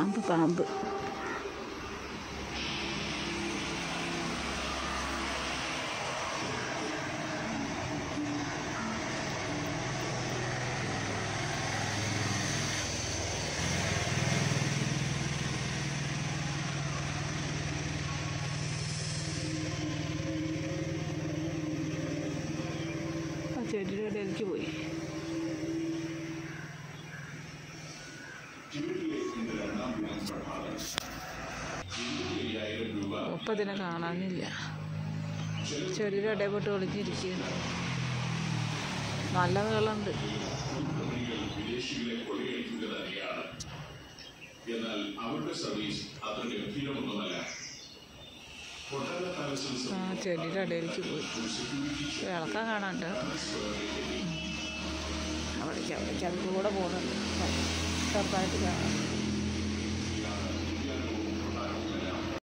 പാമ്പ് പാമ്പ് ആ ചെടിയുടെ ഇടയിലേക്ക് പോയി മുപ്പതിനെ കാണാനില്ല ചെടിയുടെ ഇടയിൽ പോയിട്ട് ഒളിഞ്ഞിരിക്കുകയാണ് നല്ല നീളമുണ്ട് വിദേശികളെ കൊള്ളയടിക്കുന്നത് തന്നെയാണ് എന്നാൽ അവരുടെ സർവീസ് അത്ര ഗംഭീരമൊന്നുമല്ല കൊട്ടാര പാലസിൽ ആ ചെടിയുടെ ഇടയിലേക്ക് പോയി വിളക്കം കാണാണ്ട് അവിടേക്ക് അവിടേക്ക് അതിൽ കൂടെ പോകുന്നുണ്ട് ചെറുതായിട്ട് കാണാം